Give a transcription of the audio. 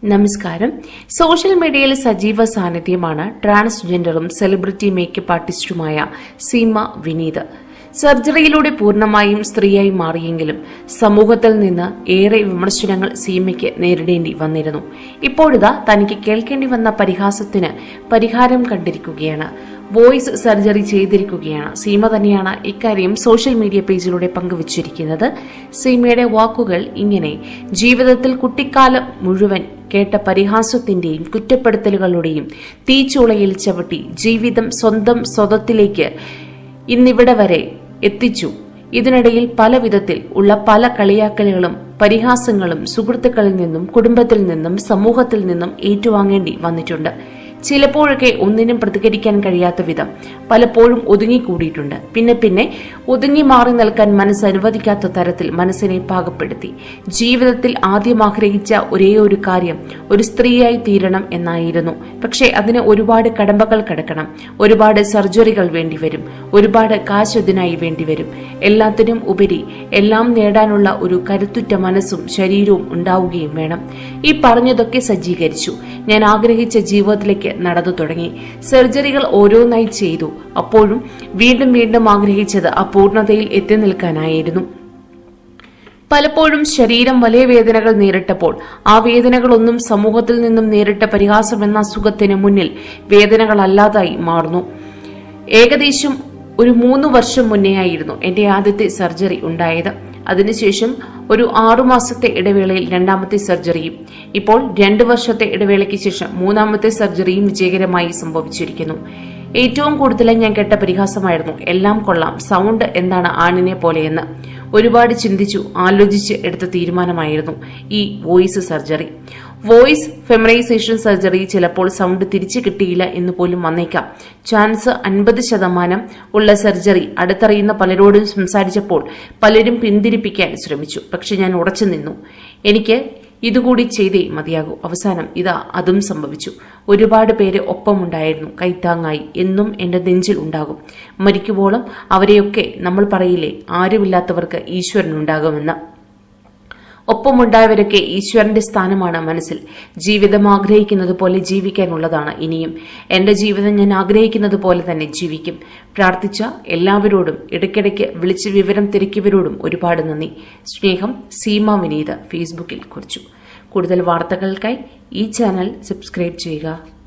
നമസ്കാരം സോഷ്യൽ മീഡിയയിൽ സജീവ സാന്നിധ്യമാണ് ട്രാൻസ്ജെൻഡറും സെലിബ്രിറ്റി മേക്കപ്പ് ആർട്ടിസ്റ്റുമായ സീമ വിനീത് സർജറിയിലൂടെ പൂർണ്ണമായും സ്ത്രീയായി മാറിയെങ്കിലും സമൂഹത്തിൽ നിന്ന് ഏറെ വിമർശനങ്ങൾ സീമയ്ക്ക് നേരിടേണ്ടി വന്നിരുന്നു ഇപ്പോഴിതാ തനിക്ക് കേൾക്കേണ്ടി വന്ന പരിഹാസത്തിന് പരിഹാരം കണ്ടിരിക്കുകയാണ് വോയിസ് സർജറി ചെയ്തിരിക്കുകയാണ് സീമ തന്നെയാണ് ഇക്കാര്യം സോഷ്യൽ മീഡിയ പേജിലൂടെ പങ്കുവച്ചിരിക്കുന്നത് സീമയുടെ വാക്കുകൾ ഇങ്ങനെ ജീവിതത്തിൽ കുട്ടിക്കാലം മുഴുവൻ കേട്ട പരിഹാസത്തിന്റെയും കുറ്റപ്പെടുത്തലുകളുടെയും തീച്ചുളയിൽ ചവിട്ടി ജീവിതം സ്വന്തം സ്വതത്തിലേക്ക് ഇന്നിവിടെ വരെ എത്തിച്ചു ഇതിനിടയിൽ പല വിധത്തിൽ ഉള്ള പല കളിയാക്കലുകളും പരിഹാസങ്ങളും സുഹൃത്തുക്കളിൽ നിന്നും കുടുംബത്തിൽ നിന്നും സമൂഹത്തിൽ നിന്നും ഏറ്റുവാങ്ങേണ്ടി വന്നിട്ടുണ്ട് ചിലപ്പോഴൊക്കെ ഒന്നിനും പ്രതികരിക്കാൻ കഴിയാത്ത വിധം പലപ്പോഴും ഒതുങ്ങിക്കൂടിയിട്ടുണ്ട് പിന്നെ പിന്നെ ഒതുങ്ങി മാറി നിൽക്കാൻ മനസ്സ് അനുവദിക്കാത്ത തരത്തിൽ മനസ്സിനെ പാകപ്പെടുത്തി ജീവിതത്തിൽ ആദ്യം ആഗ്രഹിച്ച ഒരേ ഒരു കാര്യം ഒരു സ്ത്രീയായി തീരണം എന്നായിരുന്നു പക്ഷേ അതിന് ഒരുപാട് കടമ്പകൾ കിടക്കണം ഒരുപാട് സർജറികൾ വേണ്ടിവരും ഒരുപാട് കാശ് ഇതിനായി വേണ്ടിവരും എല്ലാത്തിനും ഉപരി എല്ലാം നേടാനുള്ള ഒരു കരുത്തുറ്റ മനസ്സും ശരീരവും ഉണ്ടാവുകയും വേണം ഈ പറഞ്ഞതൊക്കെ സജ്ജീകരിച്ചു ഞാൻ ആഗ്രഹിച്ച ജീവിതത്തിലേക്ക് നടന്നു തുടങ്ങി സർജറികൾ ഓരോന്നായി ചെയ്തു അപ്പോഴും വീണ്ടും വീണ്ടും ആഗ്രഹിച്ചത് ആ പൂർണ്ണതയിൽ എത്തി നിൽക്കാനായിരുന്നു പലപ്പോഴും ശരീരം വലിയ വേദനകൾ നേരിട്ടപ്പോൾ ആ വേദനകളൊന്നും സമൂഹത്തിൽ നിന്നും നേരിട്ട പരിഹാസം എന്ന അസുഖത്തിന് മുന്നിൽ വേദനകളല്ലാതായി മാറുന്നു ഏകദേശം ഒരു മൂന്ന് വർഷം മുന്നേയായിരുന്നു എന്റെ ആദ്യത്തെ സർജറി ഉണ്ടായത് അതിനുശേഷം ഒരു ആറുമാസത്തെ ഇടവേളയിൽ രണ്ടാമത്തെ സർജറിയും ഇപ്പോൾ രണ്ടു വർഷത്തെ ഇടവേളയ്ക്ക് ശേഷം മൂന്നാമത്തെ സർജറിയും വിജയകരമായി സംഭവിച്ചിരിക്കുന്നു ഏറ്റവും കൂടുതൽ ഞാൻ കേട്ട പരിഹാസമായിരുന്നു എല്ലാം കൊള്ളാം സൗണ്ട് എന്താണ് ആണിനെ പോലെയെന്ന് ഒരുപാട് ചിന്തിച്ചു ആലോചിച്ച് എടുത്ത തീരുമാനമായിരുന്നു ഈ voice surgery voice feminisation surgery ചിലപ്പോൾ സൗണ്ട് തിരിച്ചു കിട്ടിയില്ല എന്ന് പോലും വന്നേക്കാം ചാൻസ് അൻപത് ശതമാനം ഉള്ള സർജറി അടുത്തറിയുന്ന പലരോടും സംസാരിച്ചപ്പോൾ പലരും പിന്തിരിപ്പിക്കാൻ ശ്രമിച്ചു പക്ഷെ ഞാൻ ഉറച്ചു നിന്നു എനിക്ക് ഇതുകൂടി ചെയ്തേ മതിയാകൂ അവസാനം ഇതാ അതും സംഭവിച്ചു ഒരുപാട് പേര് ഒപ്പമുണ്ടായിരുന്നു കൈത്താങ്ങായി എന്നും എന്റെ നെഞ്ചിൽ ഉണ്ടാകും മരിക്കുവോളം അവരെയൊക്കെ നമ്മൾ പറയില്ലേ ആരുമില്ലാത്തവർക്ക് ഈശ്വരനുണ്ടാകുമെന്ന് ഒപ്പമുണ്ടായവരൊക്കെ ഈശ്വരന്റെ സ്ഥാനമാണ് മനസ്സിൽ ജീവിതം ആഗ്രഹിക്കുന്നത് പോലെ ജീവിക്കാനുള്ളതാണ് ഇനിയും എന്റെ ജീവിതം ഞാൻ ആഗ്രഹിക്കുന്നത് പോലെ തന്നെ ജീവിക്കും പ്രാർത്ഥിച്ച എല്ലാവരോടും ഇടയ്ക്കിടയ്ക്ക് വിളിച്ച് വിവരം തിരക്കിയവരോടും ഒരുപാട് നന്ദി സ്നേഹം സീമ വിനീത് ഫേസ്ബുക്കിൽ കുറിച്ചു കൂടുതൽ വാർത്തകൾക്കായി ഈ ചാനൽ സബ്സ്ക്രൈബ് ചെയ്യുക